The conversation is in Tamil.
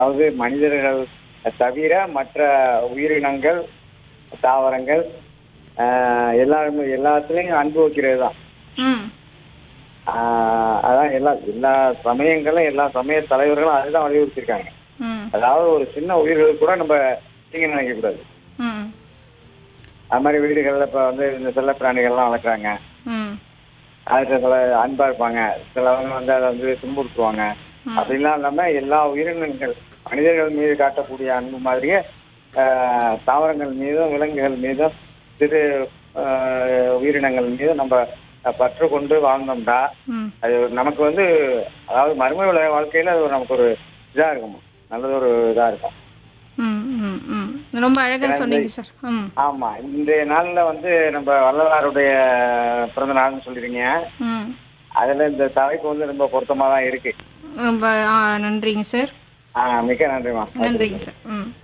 அதாவது மனிதர்கள் தவிர மற்ற உயிரினங்கள் தாவரங்கள் ஆஹ், எல்லாருமே எல்லாத்துலயும் அன்பு வைக்கிறது தான் ம் ஆஹ், அதான் எல்லா எல்லா சமயங்களும் எல்லா சமய தலைவர்களும் அதுதான் வலியுறுத்திருக்காங்க ம் அதாவது ஒரு சின்ன உயிர்களுக்கு கூட நம்ம தீங்கு நினைக்க கூடாது ம் அது மாதிரி வீடுகளில் இப்போ வந்து இந்த செல்ல பிராணிகள்லாம் வளர்க்குறாங்க ம் அதுக்கு சில அன்பா இருப்பாங்க சிலவங்க வந்து அதை வந்து துன்புறுத்துவாங்க அப்படிலாம் இல்லாம எல்லா உயிரினங்கள் மனிதர்கள் மீது காட்டக்கூடிய அன்பு மாதிரியே ஆஹ், தாவரங்கள் மீதும் விலங்குகள் மீதும் சிறு ஆஹ், உயிரினங்கள் மீதும் நம்ம பற்று கொண்டு வாழ்ந்தோம்டா ம் அது நமக்கு வந்து அதாவது மறுமை உலக வாழ்க்கையில அது ஒரு நமக்கு ஒரு இதா இருக்கும் நல்லது ஒரு இதா இருக்கும் ம் ம் ம் ரொம்ப அழகாக சொன்னீங்க சார் ம் ஆமா இன்றைய நாள்ல வந்து நம்ம வள்ளலாருடைய பிறந்த நாள்னு சொல்லிருக்கீங்க ம் அதுல இந்த தலைப்பு வந்து ரொம்ப பொருத்தமா தான் இருக்கு ரொம்ப ஆ, நன்றிங்க சார் ஆ மிக்க நன்றிமா நன்றிங்க சார் ம்